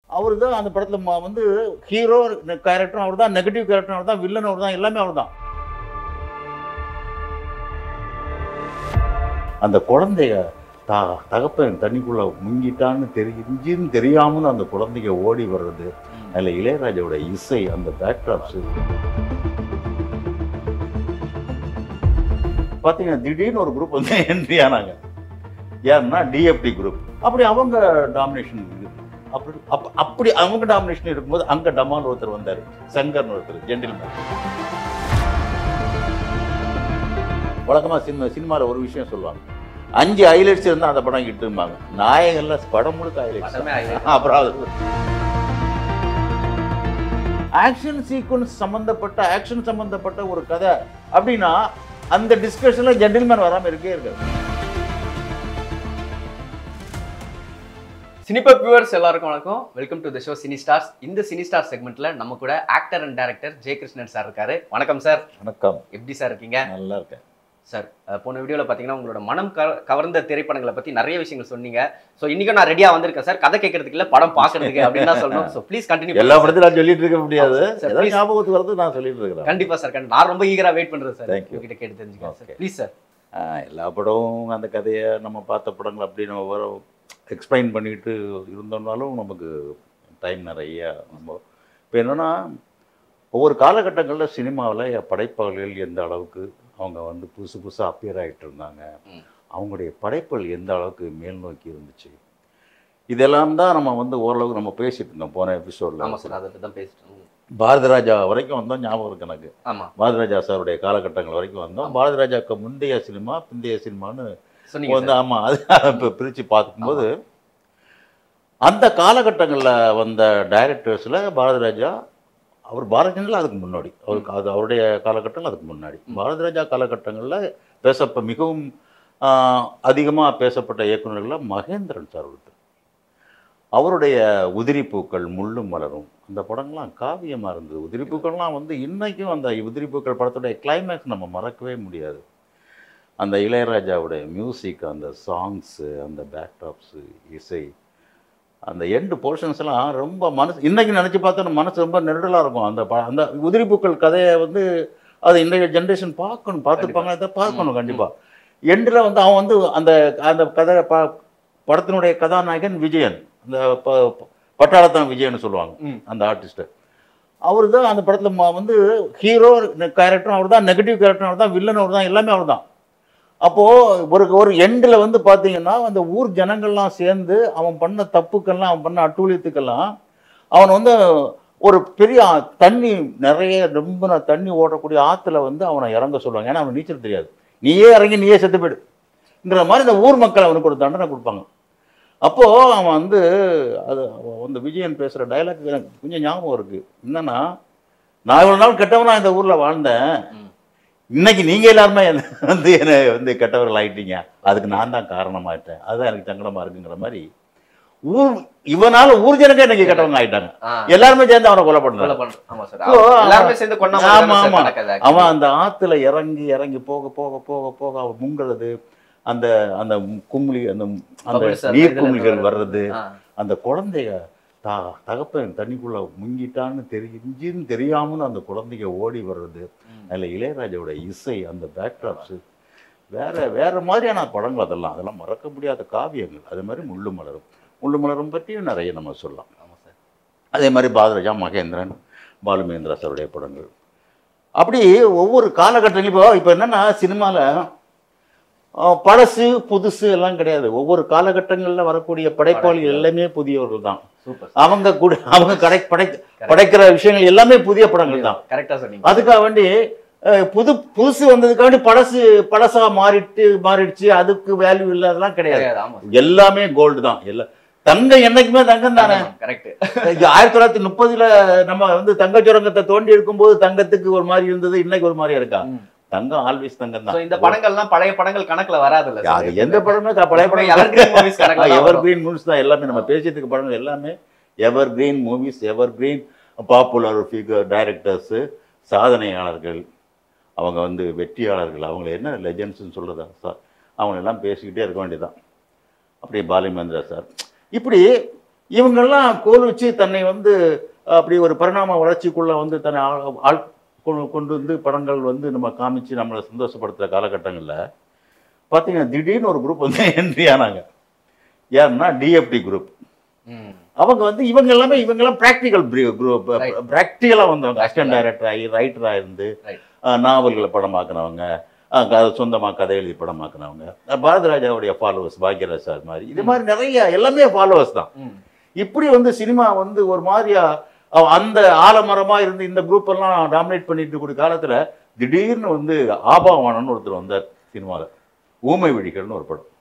அவர் தான் அந்த படத்தில் வந்து ஹீரோ கேரக்டரும் அவர் தான் நெகட்டிவ் கேரக்டரும் அவர் தான் வில்லன் அவர் தான் எல்லாமே அவர் தான் அந்த குழந்தைய த தகப்பன் தண்ணிக்குள்ளே முங்கிட்டான்னு தெரிஞ்சுன்னு தெரியாமல் அந்த குழந்தைங்க ஓடி வர்றது அதில் இளையராஜாவோட இசை அந்த பேக்ட்ராப்ஸ் பார்த்தீங்கன்னா திடீர்னு ஒரு குரூப் வந்து என்ட்ரி ஆனாங்க யாருன்னா டிஎஃப்டி குரூப் அப்படி அவங்க டாமினேஷன் அப்படி அப் அப்படி அவங்க டாமினேஷன் இருக்கும்போது அங்கே டமால் ஒருத்தர் வந்தார் சங்கர்னு ஒருத்தர் ஜென்டில்மேன் வழக்கமாக சினிமா சினிமாவில் ஒரு விஷயம் சொல்லுவாங்க அஞ்சு ஹைலைட்ஸ் இருந்தால் அந்த படம் கிட்டும்பாங்க நாயகன்ல படம் முழுக்க ஹைலைட்ஸ் படமே highlights. அப்புறம் அது ஆக்ஷன் சீக்வன்ஸ் சம்பந்தப்பட்ட ஆக்ஷன் சம்பந்தப்பட்ட ஒரு கதை அப்படின்னா அந்த டிஸ்கஷன்ல ஜென்டில்மேன் வராம இருக்கே இருக்காது சினிபப் வியூவர்ஸ் எல்லாருக்கும் வணக்கம் welcome to the show cine stars இந்த சினி ஸ்டார் செக்மெண்ட்ல நம்ம கூட ஆக்டர் அண்ட் டைரக்டர் ஜெய கிருஷ்ணன் சார் இருக்காரு வணக்கம் சார் வணக்கம் எப்படி சார் இருக்கீங்க நல்லா இருக்கேன் சார் அஹ், போன வீடியோல பாத்தீங்கன்னா உங்களோட மனம் க- கவர்ந்த திரைப்படங்களை பத்தி நிறைய விஷயங்கள் சொன்னீங்க சோ இன்னைக்கும் நான் ரெடியா வந்திருக்கேன் சார் கதை கேட்கறதுக்கு இல்ல படம் பாக்குறதுக்கு அப்படின்னு தான் சொல்லணும் சோ ப்ளீஸ் கண்டினியூ எல்லா படத்தையும் நான் சொல்லிட்டு இருக்க முடியாது Sir, ஏதாவது please. ஞாபகத்துக்கு வரது நான் சொல்லிட்டு இருக்கிறேன் கண்டிப்பா சார் கண்டிப்பா நான் ரொம்ப ஈகரா வெயிட் பண்றேன் சார் Thank you. உங்ககிட்ட கேட்டு தெரிஞ்சுக்கிறேன் சார் Okay. ப்ளீஸ் சார் ஆஹ் எல்லா படமும் அந்த கதையை நம்ம பார்த்த படங்கள் அப்படி நம்ம வர எக்ஸ்பிளைன் பண்ணிட்டு இருந்தோம்னாலும் நமக்கு டைம் நிறைய நம்ம இப்போ என்னென்னா ஒவ்வொரு காலகட்டங்களில் சினிமாவில் படைப்பாளர்கள் எந்த அளவுக்கு அவங்க வந்து புதுசு புதுசாக அப்பியர் ஆகிட்டு இருந்தாங்க ம். அவங்களுடைய படைப்புகள் எந்த அளவுக்கு மேல் நோக்கி இருந்துச்சு இதெல்லாம் தான் நம்ம வந்து ஓரளவுக்கு நம்ம பேசிட்டு இருந்தோம் போன ஆமா எபிசோடில் சார் அதை பத்தி தான் பேசிட்டு இருந்தோம். பாரதிராஜா வரைக்கும் வந்தோம் ஞாபகம் இருக்கு எனக்கு ஆமா பாரதிராஜா சாருடைய காலகட்டங்கள் வரைக்கும் வந்தோம் பாரதிராஜாவுக்கு முந்தைய சினிமா பிந்தைய சினிமான்னு சொன்னீங்க வந்து ஆமாம் அது இப்போ பிரித்து பார்க்கும்போது அந்த காலகட்டங்களில் வந்த டைரக்டர்ஸில் பாரதிராஜா அவர் பாரதிராஜா அதுக்கு முன்னாடி அவருக்கு அது அவருடைய காலகட்டங்கள் அதுக்கு முன்னாடி பாரதிராஜா காலகட்டங்களில் பேசப்ப மிகவும் அதிகமாக பேசப்பட்ட இயக்குநர்களில் மகேந்திரன் சார் ஒருத்தர் அவருடைய உதிரிப்பூக்கள் முள்ளும் மலரும் அந்த படங்கள்லாம் காவியமாக இருந்தது உதிரிப்பூக்கள்லாம் வந்து இன்றைக்கும் அந்த உதிரிப்பூக்கள் படத்துடைய கிளைமேக்ஸ் நம்ம மறக்கவே முடியாது அந்த இளையராஜாவுடைய மியூசிக் அந்த சாங்ஸு அந்த பேக்டாப்ஸு இசை அந்த எண்டு போர்ஷன்ஸ் எல்லாம் ரொம்ப மனசு இன்னைக்கு நினச்சி பார்த்தா மனசு ரொம்ப நெருடலாக இருக்கும் அந்த ப அந்த உதிரிப்பூக்கள் கதையை வந்து அதை இன்றைய ஜென்ரேஷன் பார்க்கணும் பார்த்துருப்பாங்க அதை பார்க்கணும் கண்டிப்பாக எண்டில் வந்து அவன் வந்து அந்த அந்த கதை ப படத்தினுடைய கதாநாயகன் விஜயன் அந்த ப பட்டாளத்தான் விஜயன்னு சொல்லுவாங்க ம். அந்த ஆர்டிஸ்ட்டு அவர் தான் அந்த படத்தில் வந்து ஹீரோ கேரக்டரும் அவர் தான் நெகட்டிவ் கேரக்டரும் அவர் தான் வில்லன் அவர் தான் எல்லாமே அவர் தான் அப்போது ஒரு ஒரு எண்டில் வந்து பார்த்தீங்கன்னா அந்த ஊர் ஜனங்கள்லாம் சேர்ந்து அவன் பண்ண தப்புக்கெல்லாம் அவன் பண்ண அட்டூழியத்துக்கெல்லாம் அவன் வந்து ஒரு பெரிய ஆ- தண்ணி நிறைய ரொம்ப ந- தண்ணி ஓடக்கூடிய ஆற்றுல வந்து அவனை இறங்க சொல்லுவாங்க ஏன்னா அவனுக்கு நீச்சல் தெரியாது நீயே இறங்கி நீயே செத்து போயிடுங்கிற மாதிரி இந்த ஊர் மக்கள் அவனுக்கு ஒரு தண்டனை கொடுப்பாங்க அப்போது அவன் வந்து அது அவன் வந்து விஜயன் பேசுகிற டைலாக் எனக்கு கொஞ்சம் ஞாபகம் இருக்குது என்னன்னா நான் இவ்வளோ நாள் கெட்டவனா இந்த ஊரில் வாழ்ந்தேன் ம். இன்னைக்கு நீங்க எல்லாருமே என்னை வந்து என்னை வந்து கெட்டவர்கள் ஆயிட்டீங்க அதுக்கு நான் தான் காரணமாயிட்டேன் அதுதான் எனக்கு சங்கடமா இருக்குங்கிற மாதிரி ஊர் இவனால ஊர் ஜனங்க இன்னைக்கு கெட்டவங்க ஆயிட்டாங்க ஆ, எல்லாருமே சேர்ந்து அவனை கொலை கொலை பண்றாங்க பண்றோம். ஆமா சார் So, எல்லாருமே சேர்ந்து கொண்டா ஆமா, ஆமா. நடக்குது அவன் அந்த ஆத்துல இறங்கி இறங்கி போக போக போக போக அவன் முங்குறது அந்த அந்த கும்ளி அந்த அந்த Bubbles அந்த நீர் இதுல குமிழ்கள் இருந்து வர்றது ஆ, அந்த குழந்தைய த தகப்பன் தண்ணிக்குள்ள முங்கிட்டான்னு தெரிஞ்சுன்னு தெரியாமல் அந்த குழந்தைங்க ஓடி வர்றது ம். அதில் இளையராஜாவோட இசை அந்த பேக்ட்ராப்ஸு வேற வேற மாதிரியான படங்கள் அதெல்லாம் அதெல்லாம் மறக்க முடியாத காவியங்கள் அதே மாதிரி முள்ளு மலரும் முள்ளு மலரும் பற்றியும் நிறைய நம்ம சொல்லலாம் ஆமா சார் அதே மாதிரி பாரதிராஜா மகேந்திரன் பாலுமேந்திரா சாருடைய படங்கள் அப்படி ஒவ்வொரு காலகட்டத்திலும் இப்போ இப்போ என்னென்னா சினிமாவில் பழசு புதுசு எல்லாம் கிடையாது ஒவ்வொரு காலகட்டங்களில் வரக்கூடிய படைப்பாளிகள் எல்லாமே புதியவர்கள் தான் சூப்பர் அவங்க கூட அவங்க கடை படை படைக்கிற விஷயங்கள் எல்லாமே புதிய படங்கள் தான் கரெக்டா சொன்னீங்க அதுக்காக வேண்டி அஹ், புது புதுசு வந்ததுக்காண்டி பழசு பழசா மாறிட்டு மாறிடுச்சு அதுக்கு வேல்யூ இல்லை அதெல்லாம் கிடையாது கிடையாது, ஆமா எல்லாமே கோல்டு தான் எல்லாம் தங்கம் என்னைக்குமே தங்கம் தானே கரெக்ட் இது ஆயிரத்தி தொள்ளாயிரத்தி முப்பதுல நம்ம வந்து தங்க சுரங்கத்தை தோண்டி எடுக்கும்போது தங்கத்துக்கு ஒரு மாதிரி இருந்தது இன்னைக்கு ஒரு மாதிரி இருக்கா தங்கம் ஆல்வேஸ் தங்கம் சோ தான் இந்த படங்கள்லாம் பழைய படங்கள் கணக்குல வராதுல்ல அது எந்த படமே க- பழைய படம் evergreen movies கணக்குல தான் எவர் வரும். கிரீன் மூவிஸ் தான் எல்லாமே நம்ம பேசிட்டு இருக்க படங்கள் எல்லாமே evergreen movies evergreen popular figure directors சாதனையாளர்கள் அவங்க வந்து வெற்றியாளர்கள் அவங்கள என்ன லெஜண்ட்ஸ்னு சொல்கிறதா சார் அவங்க எல்லாம் பேசிக்கிட்டே இருக்க வேண்டியதுதான் அப்படியே பாலிமேந்திரா சார் இப்படி இவங்கெல்லாம் கோல் வச்சு தன்னை வந்து அப்படி ஒரு பரிணாம வளர்ச்சிக்குள்ள வந்து தன்னை ஆள் ஆள் கொண்டு கொண்டு வந்து படங்கள் வந்து நம்ம காமிச்சு நம்மளை சந்தோஷப்படுத்துகிற காலகட்டங்களில் பார்த்தீங்கன்னா திடீர்னு ஒரு குரூப் வந்து என்ட்ரி ஆனாங்க யாருன்னா டிஎஃப்டி குரூப் ம். அவங்க வந்து இவங்க எல்லாமே இவங்க எல்லாம் ப்ராக்டிக்கல் குரூப் Right. ப்ராக்டிக்கலாக வந்தவங்க அசிஸ்டன்ட் டைரக்டர் ஆகி ரைட்டராக இருந்து Right. அஹ், நாவல்களை படமாக்குனவங்க அஹ், க- சொந்தமா கதை எழுதி படமாக்குனவங்க அஹ், பாரதிராஜாவுடைய ஃபாலோவர்ஸ் பாக்யராஜ் சார் மாதிரி இது மாதிரி நிறைய எல்லாமே ஃபாலோவர்ஸ் தான் ம். இப்படி வந்து சினிமா வந்து ஒரு மாதிரியா அஹ், அந்த ஆலமரமா இருந்து இந்த குரூப் எல்லாம் டாமினேட் பண்ணிட்டு இருக்கக்கூடிய காலத்துல திடீர்னு வந்து ஆபாவானன்னு ஒருத்தர் வந்தார் சினிமால ஊமை விழிகள்னு ஒரு படம்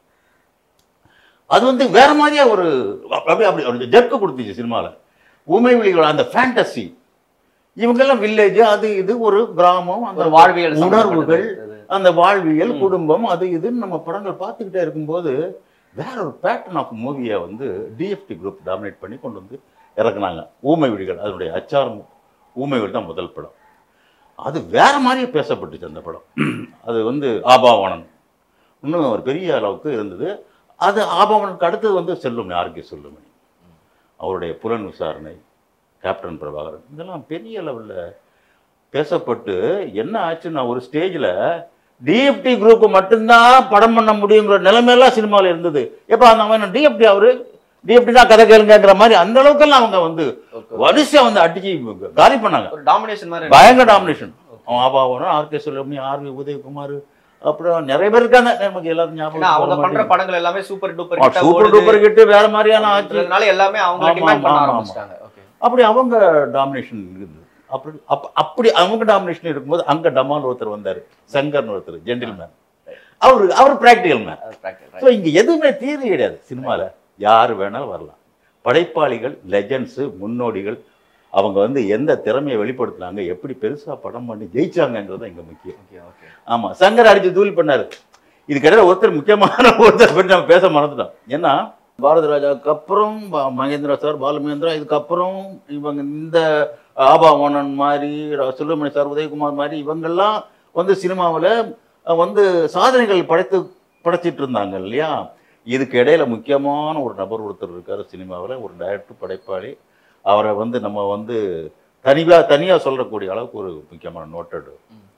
அது வந்து வேற மாதிரியா ஒரு அப்படியே அப்படி ஒரு ஜெர்க்கு கொடுத்துச்சு சினிமால ஊமை விழிகள் அந்த ஃபேண்டசி இவங்கெல்லாம் வில்லேஜ் அது இது ஒரு கிராமம் அந்த ஒரு வாழ்வியல் உணர்வுகள் சம்பந்தப்பட்டது. அந்த வாழ்வியல் ம். குடும்பம் அது இதுன்னு நம்ம படங்கள் பார்த்துக்கிட்டே இருக்கும்போது வேற ஒரு பேட்டர்ன் ஆஃப் மூவியை வந்து டிஎஃப்டி குரூப் டாமினேட் பண்ணி கொண்டு வந்து இறக்குனாங்க ஊமை வீடுகள் அதனுடைய அச்சாரம் ஊமை வீடு தான் முதல் படம் அது வேற மாதிரியே பேசப்பட்டுச்சு அந்த படம் அது வந்து ஆபாவணன் இன்னும் ஒரு பெரிய அளவுக்கு இருந்தது அது ஆபாவனுக்கு அடுத்தது வந்து செல்லுமணி ஆர்கே செல்லுமணி அவருடைய புலன் விசாரணை கேப்டன் பிரபாகரன் இதெல்லாம் பெரிய லெவலில் பேசப்பட்டு என்ன ஆச்சுன்னா ஒரு ஸ்டேஜில் டிஎஃப்டி குரூப் மட்டும்தான் படம் பண்ண முடியுங்கிற நிலைமையெல்லாம் சினிமாவில் இருந்தது எப்போ அந்த அவன் டிஎஃப்டி அவரு டிஎஃப்டி தான் கதை கேளுங்கிற மாதிரி அந்த அளவுக்கெல்லாம் அவங்க வந்து Okay. வரிசையாக வந்து அடிச்சு காலி பண்ணாங்க ஒரு டாமினேஷன் மாதிரி பயங்கர டாமினேஷன் அவன் ஆபாவனம் ஆர்கே செல்வமணி ஆர்வி உதயகுமார் அப்புறம் நிறைய பேர் இருக்காங்க நமக்கு எல்லாரும் ஏன்னா அவங்க பண்ற ஞாபகம் படங்கள் எல்லாமே சூப்பர் டூப்பர் சூப்பர் டூப்பர் கிட்டு வேற மாதிரியான ஆச்சு எல்லாமே அவங்க ஆமா, டிமாண்ட் பண்ண ஆமா, ஆமா. ஆரம்பிச்சிட்டாங்க ஓகே அப்படி அவங்க டாமினேஷன் இருந்தது அப்படி அப் அப்படி அவங்க டாமினேஷன் இருக்கும்போது அங்க டமால் ஒருத்தர் வந்தார் சங்கர்னு ஒருத்தர் ஜென்டில்மேன் அவர் அவர் ப்ராக்டிக்கல் மேன் அது practical, ஸோ right. இங்க எதுவுமே தீர்வு கிடையாது சினிமால யார் வேணாலும் வரலாம் படைப்பாளிகள் லெஜண்ட்ஸு முன்னோடிகள் அவங்க வந்து எந்த திறமையை வெளிப்படுத்துனாங்க எப்படி பெருசா படம் பண்ணி ஜெயிச்சாங்கன்றது தான் இங்க முக்கியம் Okay, okay. ஆமா சங்கர் அடிச்சு தூள் பண்ணாரு இதுக்கிடையில ஒருத்தர் முக்கியமான ஒருத்தர் பற்றி நம்ம பேச மறந்துட்டோம் ஏன்னா பாரதி ராஜாவுக்கு அப்புறம் பா- மகேந்திரா சார் பாலுமகேந்திரா இதுக்கப்புறம் இவங்க இந்த ஆபாவனன் மாதிரி ர- சுப்பிரமணிய சார் உதயகுமார் மாதிரி இவங்கெல்லாம் வந்து சினிமாவில் வந்து சாதனைகள் படைத்து படைச்சிட்டு இருந்தாங்க இல்லையா இதுக்கு இடையில முக்கியமான ஒரு நபர் ஒருத்தர் இருக்காரு சினிமாவில் ஒரு டைரக்டர் படைப்பாளி அவரை வந்து நம்ம வந்து தனியாக தனியாக சொல்லக்கூடிய அளவுக்கு ஒரு முக்கியமான நோட்டட்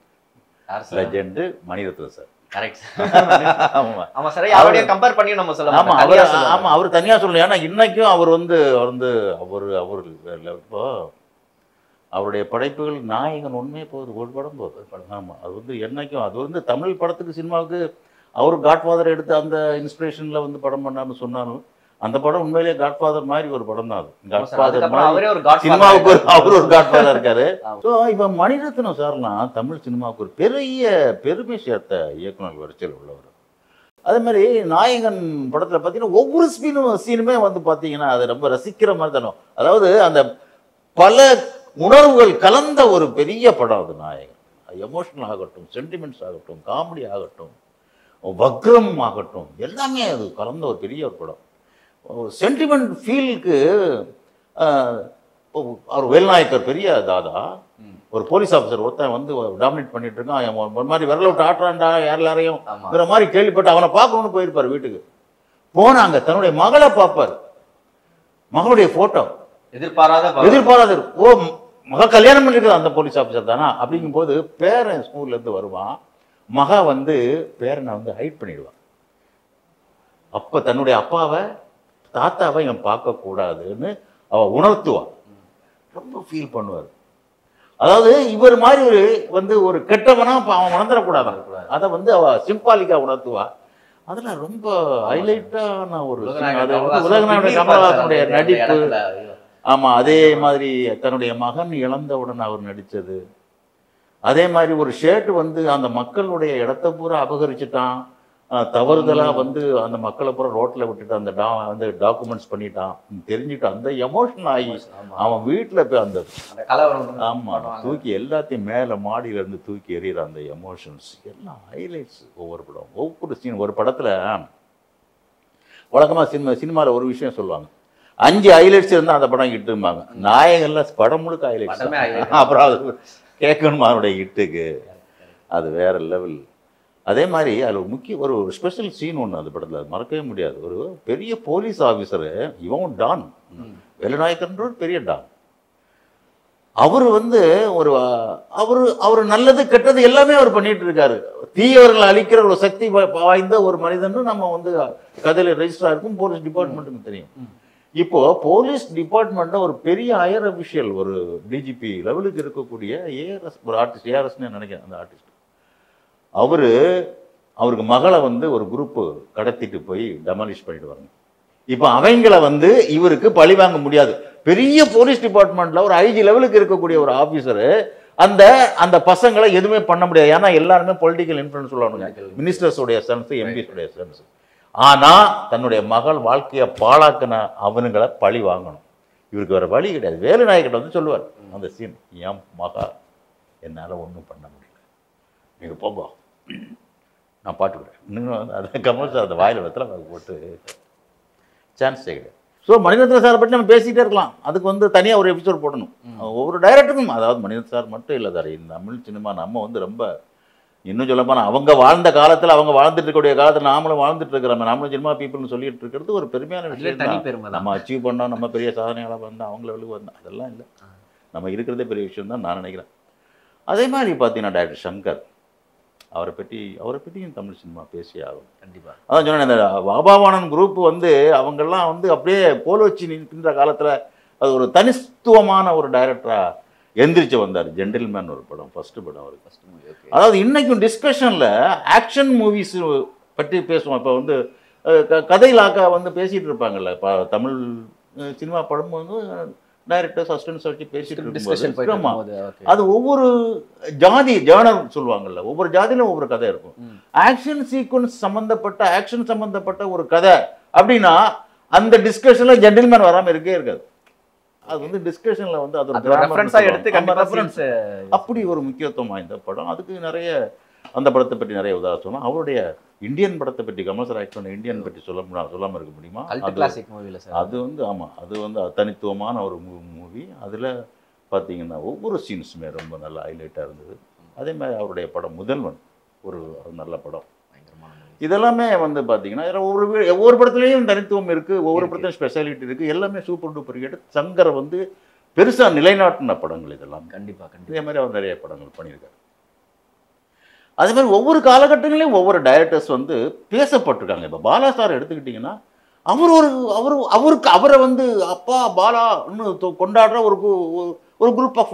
யார் sir? Legend Mani Ratnam sir Correct, sir. ஆமா ஆமா சார் யாரோடய கம்பேர் பண்ணி நம்ம சொல்ல ஆமா மாட்டோம். அவர் தனியா சொல்லுவாங்க. ஆமா அவர் தனியா சொல்லணும் ஏன்னா இன்னைக்கும் அவர் வந்து அவர் வந்து அவர் அவர் இல்ல, இப்போ அவருடைய படைப்புகள் நாயகன் உண்மையே போகுது ஒரு படம் போகுது ஆமா அது வந்து என்னைக்கும் அது வந்து தமிழ் படத்துக்கு சினிமாவுக்கு அவர் காட்ஃபாதர் எடுத்து அந்த இன்ஸ்பிரேஷன்ல வந்து படம் பண்ணாருன்னு சொன்னாலும் அந்த படம் உண்மையிலேயே காட்ஃபாதர் மாதிரி ஒரு படம் தான் அது ஆமா sir. காட்ஃபாதர் அதுக்கப்புறம் மாதிரி அவரே ஒரு godfather சினிமாவுக்கு ஒரு- ஆயிட்டாரு. அவர் ஒரு காட்ஃபாதர் இருக்காரு ஆமா. ஸோ இப்போ மணிரத்னம் சார்லாம் தமிழ் சினிமாவுக்கு ஒரு பெரிய பெருமை சேர்த்த இயக்குனர் வரிசையில் உள்ளவர் அதே மாதிரி நாயகன் படத்தில் பார்த்தீங்கன்னா ஒவ்வொரு சீனும் சீனுமே வந்து பார்த்தீங்கன்னா அது ரொம்ப ரசிக்கிற மாதிரி தானே அதாவது அந்த பல உணர்வுகள் கலந்த ஒரு பெரிய படம் அது நாயகன் எமோஷனல் ஆகட்டும் சென்டிமெண்ட்ஸ் ஆகட்டும் காமெடி ஆகட்டும் வக்ரம் ஆகட்டும் எல்லாமே அது கலந்த ஒரு பெரிய ஒரு படம் சென்டிமெண்ட் ஃபீலுக்கு அவர் வேல்நாயக்கர் பெரிய தாதா ம். ஒரு போலீஸ் ஆஃபீஸர் ஒருத்தன் வந்து டாமினேட் பண்ணிட்டு இருக்கான் அவன் ஒரு மாதிரி விரல விட்டு ஆட்டுறான்டா எல்லாரையும் ஆமா. மாதிரி கேள்விப்பட்டு அவனை பார்க்கணும்னு போயிருப்பார் வீட்டுக்கு போனாங்க தன்னுடைய மகளை பார்ப்பார் மகளுடைய போட்டோ எதிர்பாராத பவர். எதிர்பாராத ஓ மக கல்யாணம் பண்ணிருக்குது அந்த போலீஸ் ஆஃபீஸர் தானா அப்படிங்கும்போது பேரன் ஸ்கூல்ல இருந்து வருவான் மக வந்து பேரனை வந்து ஹைட் பண்ணிடுவான் அப்ப தன்னுடைய அப்பாவை தாத்தாவை இவன் பார்க்க கூடாதுன்னு அவ உணர்த்துவான் ரொம்ப ஃபீல் பண்ணுவார் அதாவது இவர் மாதிரி ஒரு வந்து ஒரு கெட்டவனா அப்ப அவன் உணர்ந்துடக்கூடாது அதை வந்து அவ சிம்பாலிக்கா உணர்த்துவா அதுல ரொம்ப ஹைலைட்டான ஒரு scene. உலகநாயகன் அது வந்து கமலஹாசன் உலகநாயகன் பின்னி கமலஹாசனுடைய பார்த்தாரு அந்த நடிப்பு இடத்துல. ஐயோ. ஆமா அதே மாதிரி தன்னுடைய மகன் இழந்தவுடன் அவர் நடிச்சது அதே மாதிரி ஒரு ஷர்ட் வந்து அந்த மக்களுடைய இடத்த பூரா அபகரிச்சுட்டான் அஹ் தவறுதலா வந்து அந்த மக்களை பூரா ரோட்ல விட்டுட்டு அந்த டா அந்த டாக்குமெண்ட்ஸ் பண்ணிட்டான் தெரிஞ்சுட்டு அந்த எமோஷனல் ஆகி ஆமா. அவன் வீட்டுல போய் அந்த அந்த கலவரம் ஆமா பண்ணுவாங்க. தூக்கி எல்லாத்தையும் மேல மாடியில இருந்து தூக்கி எறிகிற அந்த எமோஷன்ஸ் எல்லாம் ஹைலைட்ஸ் ஒவ்வொரு படம் ஒவ்வொரு சீன் ஒரு படத்துல வழக்கமா சினிமா சினிமால ஒரு விஷயம் சொல்லுவாங்க அஞ்சு ஹைலைட்ஸ் இருந்தா அந்த படம் இட்டும்பாங்க நாயகன்ல படம் முழுக்க படமே ஹைலைட்ஸ் highlight. அப்புறம் அது கேட்கணுமா அவனுடைய இட்டுக்கு அது வேற லெவல் அதே மாதிரி அதில் ஒரு முக்கிய ஒரு ஸ்பெஷல் சீன் ஒன்று அந்த படத்தில் அது மறக்கவே முடியாது ஒரு பெரிய போலீஸ் ஆஃபீஸரு இவன் டான் வேலுநாயக்கன்ற ஒரு பெரிய டான் அவர் வந்து ஒரு அவர் அவர் நல்லது கெட்டது எல்லாமே அவர் பண்ணிட்டு இருக்காரு தீயவர்களை அழிக்கிற ஒரு சக்தி வா- வாய்ந்த ஒரு மனிதன்னு நம்ம வந்து கதையில ரெஜிஸ்டர் இருக்கும் போலீஸ் டிபார்ட்மெண்ட்டுக்கு தெரியும் இப்போ போலீஸ் டிபார்ட்மெண்ட்ல ஒரு பெரிய ஹையர் அபிஷியல் ஒரு டிஜிபி லெவலுக்கு இருக்கக்கூடிய ஏஆர்எஸ் ஒரு ஆர்டிஸ்ட் ஏஆர்எஸ்னு நினைக்கிறேன் அந்த ஆர்டிஸ்ட் அவரு அவருக்கு மகளை வந்து ஒரு குரூப்பு கடத்திட்டு போய் டெமாலிஷ் பண்ணிட்டு வராங்க இப்போ அவங்கள வந்து இவருக்கு பழி வாங்க முடியாது பெரிய போலீஸ் டிபார்ட்மெண்ட்ல ஒரு ஐஜி லெவலுக்கு இருக்கக்கூடிய ஒரு ஆபீசரு அந்த அந்த பசங்களை எதுவுமே பண்ண முடியாது ஏன்னா எல்லாருமே பொலிட்டிக்கல் இன்ஃபுளுன்ஸ் சொல்லுவாங்க மினிஸ்டர்ஸ் உடைய சன்ஸ் எம்பிஸ் உடைய சன்ஸ் ஆனா தன்னுடைய மகள் வாழ்க்கையை பாழாக்கின அவனுங்களை பழி வாங்கணும் இவருக்கு வேற வழி கிடையாது வேலுநாயகிட்ட வந்து சொல்லுவார் அந்த சீன் என் மகா என்னால ஒண்ணும் பண்ண முடியல நீங்க போங்க நான் பாட்டுக்கிறேன் இன்னும் அதை கமல் சார் அந்த வாயில வெத்தலை போட்டு சான்ஸே கிடையாது ஸோ மணிரத்ன சாரை பற்றி நம்ம பேசிக்கிட்டே இருக்கலாம் அதுக்கு வந்து தனியாக ஒரு எபிசோட் போடணும் ஒவ்வொரு டைரக்டருக்கும் அதாவது மணிரத்ன சார் மட்டும் இல்லை சார் இந்த தமிழ் சினிமா நம்ம வந்து ரொம்ப இன்னும் சொல்ல போனால் அவங்க வாழ்ந்த காலத்தில் அவங்க வாழ்ந்துட்டு இருக்கக்கூடிய காலத்தில் நாமளும் வாழ்ந்துட்டு இருக்கிறோம் நாமளும் சினிமா பீப்புள்னு சொல்லிட்டு இருக்கிறது ஒரு பெருமையான அதுல விஷயம் தனி தான் பெருமை தான் நம்ம அச்சீவ் பண்ணோம் நம்ம பெரிய சாதனையாளர் வந்தோம் அவங்க லெவலுக்கு வந்தோம் அதெல்லாம் இல்லை நம்ம இருக்கிறதே பெரிய விஷயம் தான் நான் நினைக்கிறேன் அதே மாதிரி பார்த்தீங்கன்னா டைரக்டர் சங்கர் அவரை பற்றி அவரை பற்றியும் தமிழ் சினிமா பேசி ஆகும் கண்டிப்பா அதான் சொன்னேன் இந்த பாபாவானன் குரூப் வந்து அவங்கெல்லாம் வந்து அப்படியே போல வச்சு நிற்கின்ற காலத்தில் அது ஒரு தனித்துவமான ஒரு டைரக்டராக எந்திரிச்சு வந்தார் ஜென்டில்மேன் ஒரு படம் ஃபர்ஸ்ட் படம் அவருக்கு ஃபர்ஸ்ட் மூவி ஓகே அதாவது இன்னைக்கும் டிஸ்கஷனில் ஆக்ஷன் மூவிஸ் பற்றி பேசுவோம் இப்போ வந்து அஹ், க- கதை லாக்கா வந்து பேசிட்டு இருப்பாங்கல்ல இப்போ தமிழ் அஹ், சினிமா படம் வந்து டைரக்டர்ஸ் அசிஸ்டன்ஸ் வச்சு பேசிட்டு டிஸ்கஷன் போயிட்டு இருக்கும்போது ஆமா. இருக்கும்போது ஓகே அது ஒவ்வொரு ஜாதி ஜேர்னல் சொல்லுவாங்கல்ல ஒவ்வொரு ஜாதியிலும் ஒவ்வொரு கதை இருக்கும் ம். ஆக்ஷன் சீக்வன்ஸ் சம்பந்தப்பட்ட ஆக்ஷன் சம்பந்தப்பட்ட ஒரு கதை அப்படின்னா அந்த டிஸ்கஷன்ல ஜென்டில்மேன் வராம இருக்கே இருக்காது அது வந்து டிஸ்கஷன்ல வந்து அது ஒரு அது ஒரு grammar ரெஃபரன்ஸா னு எடுத்து சொல்லுவாங்க. கண்டிப்பா ஆமா, reference. scenes, அப்படி ஒரு முக்கியத்துவம் வாய்ந்த படம் அதுக்கு நிறைய அந்த படத்தை பற்றி நிறைய உதாரணம் சொல்லலாம் அவருடைய இந்தியன் படத்தை பற்றி கமல் சார் ஆக்ட் பண்ண இந்தியன் பற்றி சொல்ல முடியும் சொல்லாம இருக்க முடியுமா cult அது- classic மூவில சார் அது வந்து ஆமாம் அது வந்து தனித்துவமான ஒரு மூவி அதில் பார்த்தீங்கன்னா ஒவ்வொரு சீன்ஸுமே ரொம்ப நல்ல ஹைலைட்டாக இருந்தது அதே மாதிரி அவருடைய படம் முதல்வன் ஒரு ஒரு நல்ல படம் பயங்கரமான movie. இதெல்லாமே வந்து பார்த்தீங்கன்னா இதுல ஒவ்வொரு வீ- ஒவ்வொரு படத்துலையும் தனித்துவம் இருக்குது ஒவ்வொரு இருக்கு. படத்துலையும் ஸ்பெஷாலிட்டி இருக்குது எல்லாமே சூப்பர் டூப்பர் ஹிட் சங்கரை வந்து பெருசாக நிலைநாட்டின படங்கள் இதெல்லாம் கண்டிப்பா கண்டிப்பா இதே மாதிரி அவர் நிறைய படங்கள் பண்ணியிருக்காரு அதே மாதிரி ஒவ்வொரு காலகட்டங்களையும் ஒவ்வொரு டைரக்டர்ஸ் வந்து பேசப்பட்டிருக்காங்க இப்போ பாலா சார் எடுத்துக்கிட்டிங்கன்னா அவர் ஒரு அவர் அவருக்கு அவரை வந்து அப்பா பாலான்னு தொ- கொண்டாடுற ஒரு கு- ஒரு- ஒரு குரூப் ஆஃப்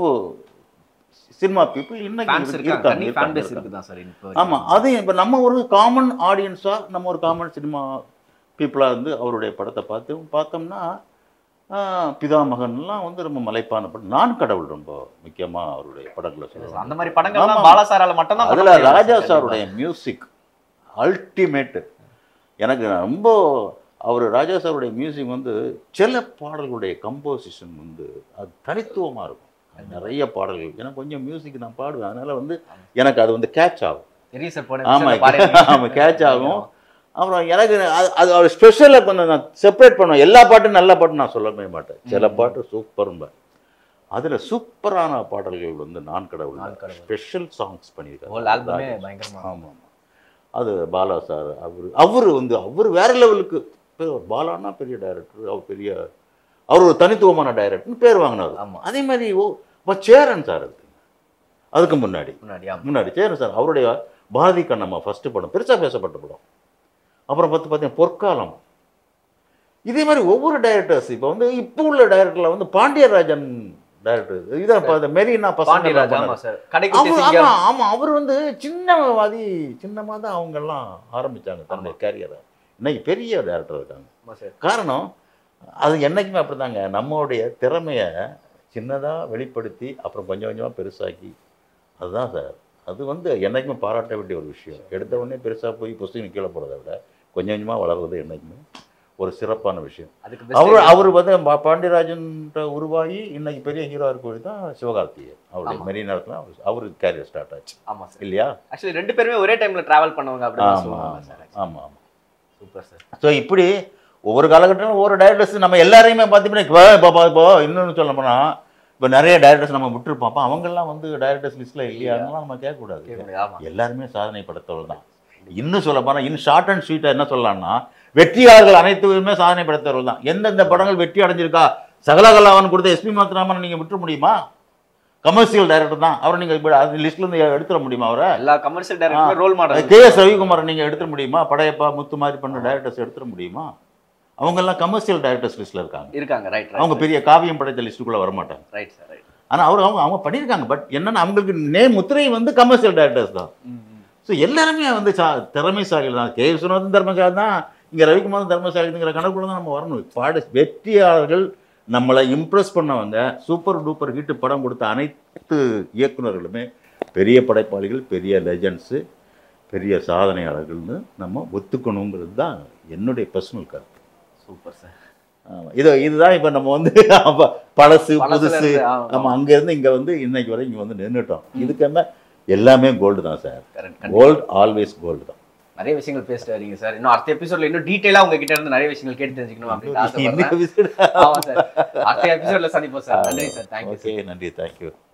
சினிமா பீப்புள் இன்னைக்கு ஃபேன்ஸ் இருக்கு- இருக்காங்க இருக்காங்க தனி ஃபேன் இருக்காங்க, பேஸ் இருக்காங்க. இருக்குதான் சார் இப்போ ஆமா அது இப்போ நம்ம ஒரு காமன் ஆடியன்ஸாக நம்ம ஒரு காமன் சினிமா பீப்புளாக இருந்து அவருடைய படத்தை பார்த்து பார்த்தோம்னா ஆஹ், பிதாமகன்லாம் வந்து ரொம்ப மலைப்பான படம் நான் கடவுள் ரொம்ப முக்கியமா அவருடைய படங்களை சொல்லுவாங்க அந்த மாதிரி படங்கள் ஆமா. தான் பாலா சாரால மட்டும் தான் அதுல ராஜா சாருடைய மியூசிக் அல்டிமேட்டு எனக்கு ரொம்ப அவர் ராஜா சாருடைய மியூசிக் வந்து சில பாடல்களுடைய கம்போசிஷன் வந்து அது தனித்துவமா இருக்கும் அது நிறைய பாடல்கள் எனக்கு கொஞ்சம் மியூசிக் நான் பாடுவேன் அதனால வந்து எனக்கு அது வந்து கேட்ச் ஆகும் தெரியும் சார் போன ஆமா episode ல பாடிருக்கீங்க. ஆமா கேட்ச் ஆகும் அப்புறம் எனக்கு அது அது அவர் ஸ்பெஷலாக கொஞ்சம் நான் செப்பரேட் பண்ணுவேன் எல்லா பாட்டும் நல்ல பாட்டு நான் சொல்லவே மாட்டேன் சில பாட்டு சூப்பரும்ப அதில் சூப்பரான பாடல்கள் வந்து நான் கடவுள் நான் கடவுள். ஸ்பெஷல் சாங்ஸ் Whole album ஏ பண்ணியிருக்காரு பயங்கரமா ஆமாம் ஆமாம் அது பாலா சார் அவர் அவர் வந்து அவர் வேற லெவலுக்கு பேர் பாலானா பெரிய டைரக்டர் அவர் பெரிய அவர் ஒரு தனித்துவமான டைரக்டர்னு பேர் வாங்கினார் ஆமா. அதே மாதிரி ஓ இப்போ சேரன் சார் இருக்கு அதுக்கு முன்னாடி முன்னாடி ஆமா. முன்னாடி சேரன் சார் அவருடைய பாரதி கண்ணம்மா ஃபர்ஸ்ட் படம் பெருசாக பேசப்பட்ட படம் அப்புறம் பார்த்து பார்த்தீங்கன்னா பொற்காலம் இதே மாதிரி ஒவ்வொரு டைரக்டர்ஸ் இப்போ வந்து இப்போ உள்ள டைரக்டர்ல வந்து பாண்டியராஜன் டைரக்டர் இதான் இப்போ இந்த மெரினா பாண்டியராஜ் ஆமா பசங்க சார் கடைக்குட்டி அவர் சிங்கம் ஆமா ஆமா அவர் வந்து சின்னவாதி சின்னமா தான் அவங்க எல்லாம் ஆரம்பிச்சாங்க தன்னுடைய கேரியரை இன்னைக்கு பெரிய டேரக்டர் இருக்காங்க ஆமா சார் காரணம் அது என்னைக்குமே அப்படிதாங்க நம்மளுடைய திறமைய சின்னதா வெளிப்படுத்தி அப்புறம் கொஞ்சம் கொஞ்சமா பெருசாக்கி அதுதான் சார் அது வந்து என்னைக்குமே பாராட்ட வேண்டிய ஒரு விஷயம் எடுத்த உடனே பெருசா போய் புஸ்தகம் கீழே போறதை விட கொஞ்சம் கொஞ்சமா வளர்றது என்னைக்குமே ஒரு சிறப்பான விஷயம் அதுக்கு best அவர் idea. அவர் வந்து பா- பாண்டியராஜன் உருவாகி இன்னைக்கு பெரிய ஹீரோ இருக்கக்கூடிய தான் சிவகார்த்திகேயன் அவருடைய ஆமா. மெரி நேரத்தில் அவருக்கு கேரியர் ஸ்டார்ட் ஆச்சு ஆமா சார் இல்லையா ஆக்சுவலி ரெண்டு பேருமே ஒரே டைம்ல டிராவல் பண்ணுவாங்க அப்படின்னு ஆமா சொல்லுவாங்க ஆமா சார் ஆமா ஆமா சூப்பர் சார் ஸோ இப்படி ஒவ்வொரு காலகட்டத்திலும் ஒவ்வொரு டைரக்டர்ஸ் நம்ம எல்லாரையுமே பார்த்தீங்கன்னா இப்போ இப்போ இப்போ இன்னொன்று சொல்ல போனால் இப்போ நிறைய டைரக்டர்ஸ் நம்ம விட்டுருப்போம் அப்போ அவங்கெல்லாம் வந்து டைரக்டர்ஸ் லிஸ்ட்டில் இல்லையாங்கலாம் நம்ம கேட்கக்கூடாது கேட்க முடியாது ஆமா எல்லாருமே சாதனை படைத்தவர்கள் தான் இன்னும் சொல்ல போனால் இன்னும் ஷார்ட் அண்ட் ஸ்வீட்டாக என்ன சொல்லலாம்னா வெற்றியாளர்கள் அனைத்துமே சாதனை படைத்தவர்கள் தான் எந்தெந்த படங்கள் வெற்றி அடைஞ்சிருக்கா சகலகலாவன் கொடுத்த எஸ்பி மாத்திராமன் நீங்கள் விட்டுற முடியுமா கமர்ஷியல் டைரக்டர் தான் அவரை நீங்கள் அது லிஸ்ட்லேருந்து எடுத்துட முடியுமா அவரை எல்லா கமர்ஷியல் டைரக்டருமே ரோல் மாடல் கே எஸ் ரவிக்குமாரை நீங்கள் எடுத்துட முடியுமா படையப்பா முத்து மாதிரி பண்ண டைரக்டர்ஸ் எடுத்துட முடியுமா அவங்கெல்லாம் கமர்ஷியல் டைரக்டர்ஸ் லிஸ்ட்டில் இருக்காங்க இருக்காங்க ரைட் அவங்க பெரிய காவியம் படைத்த லிஸ்ட்டுக்குள்ளே வரமாட்டாங்க ரைட் சார் ரைட் ஆனால் அவர் அவங்க அவங்க பண்ணியிருக்காங்க பட் என்னன்னா அவங்களுக்கு நேம் முத்திரை வந்து கமர்ஷியல் டைரக்டர்ஸ் தான் ஸோ எல்லாருமே வந்து சா திறமைசாலிகள் தான் கே விஸ்வநாதன் திறமைசாலி தான் இங்கே ரவிக்குமார் திறமைசாலிங்கிற கணக்குள்ள தான் நம்ம வரணும் பாட வெற்றியாளர்கள் நம்மளை இம்ப்ரெஸ் பண்ணவங்க சூப்பர் டூப்பர் ஹிட் படம் கொடுத்த அனைத்து இயக்குனர்களுமே பெரிய படைப்பாளிகள் பெரிய லெஜண்ட்ஸு பெரிய சாதனையாளர்கள்னு நம்ம ஒத்துக்கணுங்கிறது தான் என்னுடைய பர்சனல் கருத்து சூப்பர் சார் ஆமா. இது இதுதான் இப்போ நம்ம வந்து அப்ப பழசு பழசுல புதுசு இருந்து, ஆமா. நம்ம அங்கேருந்து இங்கே வந்து இன்னைக்கு வரை இங்கே வந்து நின்றுட்டோம் இதுக்கு எல்லாமே கோல்டு தான் sir correct gold always gold தான் நிறைய விஷயங்கள் பேசிட்டு வரீங்க சார் இன்னும் அடுத்த எபிசோட்ல இன்னும் டீடைலா உங்ககிட்ட இருந்து நிறைய விஷயங்கள் கேட்டு தெரிஞ்சுக்கணும் அப்படின்னு ஆசைப்படுறேன் இந்த episode- ஆமா சார் அடுத்த எபிசோட்ல சந்திப்போம் சார் நன்றி சார் தேங்க்யூ ஓகே நன்றி தேங்க்யூ